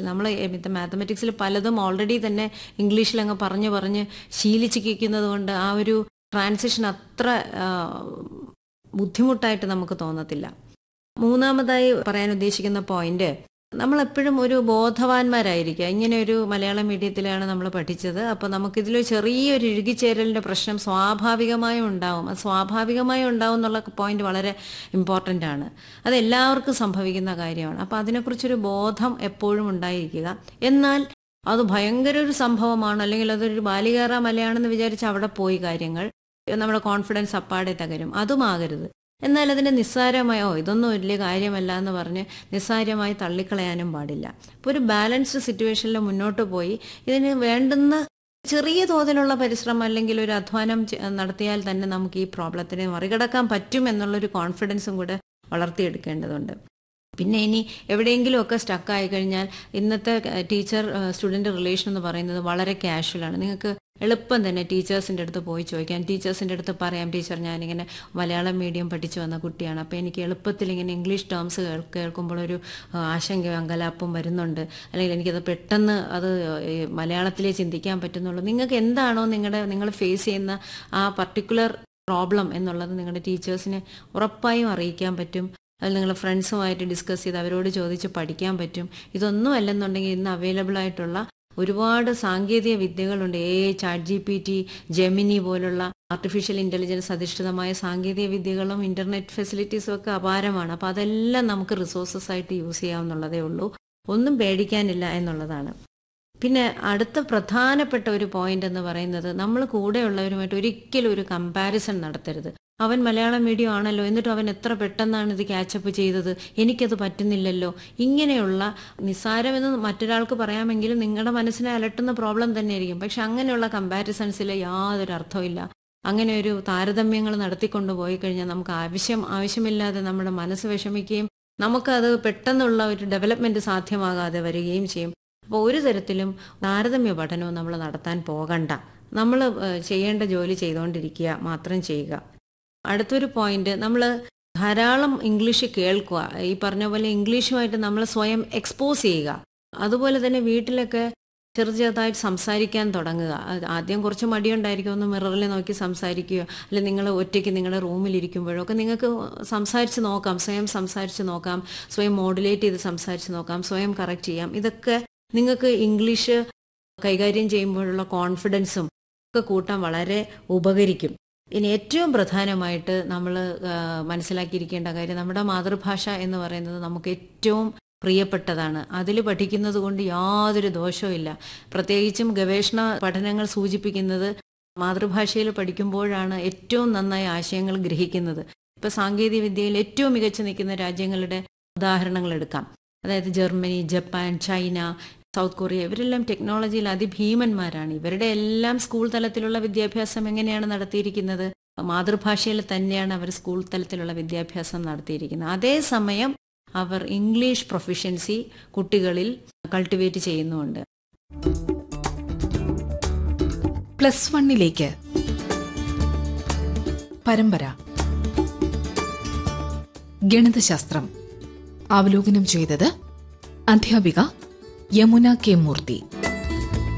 നമ്മൾ മാത്തമെറ്റിക്സിൽ പലതും ഓൾറെഡി തന്നെ ഇംഗ്ലീഷിൽ അങ്ങ് പറഞ്ഞു പറഞ്ഞ് ശീലിച്ചിരിക്കുന്നത് കൊണ്ട് ആ ഒരു ട്രാൻസിഷൻ അത്ര ആ, ബുദ്ധിമുട്ടായിട്ട് നമുക്ക് തോന്നത്തില്ല മൂന്നാമതായി പറയാൻ ഉദ്ദേശിക്കുന്ന പോയിന്റ് നമ്മൾ എപ്പോഴും ഒരു ബോധവാന്മാരായിരിക്കുക ഇങ്ങനെ ഒരു മലയാളം മീഡിയത്തിലാണ് നമ്മൾ പഠിച്ചത് അപ്പോൾ നമുക്കിതിൽ ചെറിയൊരു ഇഴുകിച്ചേരലിൻ്റെ പ്രശ്നം സ്വാഭാവികമായും ഉണ്ടാവും അത് സ്വാഭാവികമായും ഉണ്ടാവും എന്നുള്ള പോയിന്റ് വളരെ ഇമ്പോർട്ടൻ്റ് ആണ് അത് എല്ലാവർക്കും സംഭവിക്കുന്ന കാര്യമാണ് അപ്പോൾ അതിനെക്കുറിച്ചൊരു ബോധം എപ്പോഴും ഉണ്ടായിരിക്കുക എന്നാൽ അത് ഭയങ്കര ഒരു സംഭവമാണ് അല്ലെങ്കിൽ അതൊരു ബാലികേറ മലയാണെന്ന് വിചാരിച്ച് അവിടെ പോയി കാര്യങ്ങൾ നമ്മുടെ കോൺഫിഡൻസ് അപ്പാടെ തകരും അതുമാകരുത് എന്നാൽ അതിനെ നിസ്സാരമായോ ഇതൊന്നും വലിയ കാര്യമല്ല എന്ന് പറഞ്ഞ് നിസ്സാരമായി തള്ളിക്കളയാനും പാടില്ല ഇപ്പോൾ ഒരു ബാലൻസ്ഡ് സിറ്റുവേഷനിൽ മുന്നോട്ട് പോയി ഇതിന് വേണ്ടുന്ന ചെറിയ തോതിലുള്ള പരിശ്രമം അല്ലെങ്കിൽ ഒരു അധ്വാനം ചെ- നടത്തിയാൽ തന്നെ നമുക്ക് ഈ പ്രോബ്ലത്തിനെ മറികടക്കാൻ പറ്റും എന്നുള്ളൊരു കോൺഫിഡൻസും കൂടെ വളർത്തിയെടുക്കേണ്ടതുണ്ട് പിന്നെ ഇനി എവിടെയെങ്കിലും ഒക്കെ സ്റ്റക്ക് ആയി കഴിഞ്ഞാൽ ഇന്നത്തെ ടീച്ചർ സ്റ്റുഡൻറ് റിലേഷൻ എന്ന് പറയുന്നത് വളരെ കാഷ്വലാണ് നിങ്ങൾക്ക് എളുപ്പം തന്നെ ടീച്ചേഴ്സിൻ്റെ അടുത്ത് പോയി ചോദിക്കാം ടീച്ചേഴ്സിൻ്റെ അടുത്ത് പറയാം ടീച്ചർ ഞാനിങ്ങനെ മലയാളം മീഡിയം പഠിച്ചു വന്ന കുട്ടിയാണ് അപ്പോൾ എനിക്ക് എളുപ്പത്തിൽ ഇങ്ങനെ ഇംഗ്ലീഷ് ടേംസ് കേൾക്കുമ്പോൾ ഒരു ആ, ആശങ്കയും അങ്കലാപ്പും വരുന്നുണ്ട് അല്ലെങ്കിൽ എനിക്കത് പെട്ടെന്ന് അത് ഈ മലയാളത്തിലേ ചിന്തിക്കാൻ പറ്റുന്നുള്ളൂ നിങ്ങൾക്ക് എന്താണോ നിങ്ങളുടെ നിങ്ങൾ ഫേസ് ചെയ്യുന്ന ആ പർട്ടിക്കുലർ പ്രോബ്ലം എന്നുള്ളത് നിങ്ങളുടെ ടീച്ചേഴ്സിനെ ഉറപ്പായും അറിയിക്കാൻ പറ്റും അത് നിങ്ങൾ ഫ്രണ്ട്സുമായിട്ട് ഡിസ്കസ് ചെയ്ത് അവരോട് ചോദിച്ച് പഠിക്കാൻ പറ്റും ഇതൊന്നും അല്ലെന്നുണ്ടെങ്കിൽ ഇന്ന് അവൈലബിൾ ആയിട്ടുള്ള ഒരുപാട് സാങ്കേതിക വിദ്യകളുണ്ട് A I chat G P T Gemini പോലുള്ള ആർട്ടിഫിഷ്യൽ ഇന്റലിജൻസ് അധിഷ്ഠിതമായ സാങ്കേതിക വിദ്യകളും ഇന്റർനെറ്റ് ഫെസിലിറ്റീസും ഒക്കെ അപാരമാണ് അപ്പോൾ അതെല്ലാം നമുക്ക് റിസോഴ്സസ് ആയിട്ട് യൂസ് ചെയ്യാവുന്നുള്ളതേ ഉള്ളൂ ഒന്നും പേടിക്കാനില്ല എന്നുള്ളതാണ് പിന്നെ അടുത്ത പ്രധാനപ്പെട്ട ഒരു പോയിന്റ് എന്ന് പറയുന്നത് നമ്മൾ കൂടെയുള്ളവരുമായിട്ട് ഒരിക്കലും ഒരു കമ്പാരിസൺ നടത്തരുത് അവൻ മലയാളം മീഡിയം ആണല്ലോ എന്നിട്ട് അവൻ എത്ര പെട്ടെന്നാണ് ഇത് ക്യാച്ചപ്പ് ചെയ്തത് എനിക്കത് പറ്റുന്നില്ലല്ലോ ഇങ്ങനെയുള്ള നിസ്സാരമെന്ന് മറ്റൊരാൾക്ക് പറയാമെങ്കിലും നിങ്ങളുടെ മനസ്സിനെ അലട്ടുന്ന പ്രോബ്ലം തന്നെയായിരിക്കും പക്ഷെ അങ്ങനെയുള്ള കമ്പാരിസൺസിൽ യാതൊരു അർത്ഥമില്ല അങ്ങനെ ഒരു താരതമ്യങ്ങൾ നടത്തിക്കൊണ്ട് പോയി കഴിഞ്ഞാൽ നമുക്ക് ആവശ്യം ആവശ്യമില്ലാതെ നമ്മുടെ മനസ്സ് വിഷമിക്കുകയും നമുക്കത് പെട്ടെന്നുള്ള ഒരു ഡെവലപ്മെന്റ് സാധ്യമാകാതെ വരികയും ചെയ്യും അപ്പോൾ ഒരു തരത്തിലും താരതമ്യ പഠനവും നമ്മൾ നടത്താൻ പോകണ്ട നമ്മൾ ചെയ്യേണ്ട ജോലി ചെയ്തുകൊണ്ടിരിക്കുക മാത്രം ചെയ്യുക അടുത്തൊരു പോയിന്റ് നമ്മൾ ധാരാളം ഇംഗ്ലീഷ് കേൾക്കുക ഈ പറഞ്ഞ പോലെ ഇംഗ്ലീഷുമായിട്ട് നമ്മൾ സ്വയം എക്സ്പോസ് ചെയ്യുക അതുപോലെ തന്നെ വീട്ടിലൊക്കെ ചെറു ചെറുതായിട്ട് സംസാരിക്കാൻ തുടങ്ങുക അത് ആദ്യം കുറച്ച് മടിയുണ്ടായിരിക്കും ഒന്ന് മിററിൽ നോക്കി സംസാരിക്കുകയോ അല്ലെങ്കിൽ നിങ്ങൾ ഒറ്റയ്ക്ക് നിങ്ങളുടെ റൂമിലിരിക്കുമ്പോഴോ ഒക്കെ നിങ്ങൾക്ക് സംസാരിച്ച് നോക്കാം സ്വയം സംസാരിച്ച് നോക്കാം സ്വയം മോഡുലേറ്റ് ചെയ്ത് സംസാരിച്ച് നോക്കാം സ്വയം കറക്റ്റ് ചെയ്യാം ഇതൊക്കെ നിങ്ങൾക്ക് ഇംഗ്ലീഷ് കൈകാര്യം ചെയ്യുമ്പോഴുള്ള കോൺഫിഡൻസും ഒക്കെ കൂട്ടാൻ വളരെ ഉപകരിക്കും ഇനി ഏറ്റവും പ്രധാനമായിട്ട് നമ്മൾ മനസ്സിലാക്കിയിരിക്കേണ്ട കാര്യം നമ്മുടെ മാതൃഭാഷ എന്ന് പറയുന്നത് നമുക്ക് ഏറ്റവും പ്രിയപ്പെട്ടതാണ് അതിൽ പഠിക്കുന്നത് കൊണ്ട് യാതൊരു ദോഷവും ഇല്ല പ്രത്യേകിച്ചും ഗവേഷണ പഠനങ്ങൾ സൂചിപ്പിക്കുന്നത് മാതൃഭാഷയിൽ പഠിക്കുമ്പോഴാണ് ഏറ്റവും നന്നായി ആശയങ്ങൾ ഗ്രഹിക്കുന്നത് ഇപ്പൊ സാങ്കേതിക വിദ്യയിൽ ഏറ്റവും മികച്ചു നിൽക്കുന്ന രാജ്യങ്ങളുടെ ഉദാഹരണങ്ങൾ എടുക്കാം അതായത് Germany Japan China South Korea ഇവരെല്ലാം ടെക്നോളജിയിൽ അതിഭീമന്മാരാണ് ഇവരുടെ എല്ലാം സ്കൂൾ തലത്തിലുള്ള വിദ്യാഭ്യാസം എങ്ങനെയാണ് നടത്തിയിരിക്കുന്നത് മാതൃഭാഷയിൽ തന്നെയാണ് അവർ സ്കൂൾ തലത്തിലുള്ള വിദ്യാഭ്യാസം നടത്തിയിരിക്കുന്നത് അതേസമയം അവർ ഇംഗ്ലീഷ് പ്രൊഫഷ്യൻസി കുട്ടികളിൽ കൾട്ടിവേറ്റ് ചെയ്യുന്നുമുണ്ട് പ്ലസ് വണ്ണിലേക്ക് പരമ്പര ഗണിതശാസ്ത്രം അവലോകനം ചെയ്തത് അധ്യാപിക യമുന കെ മൂർത്തി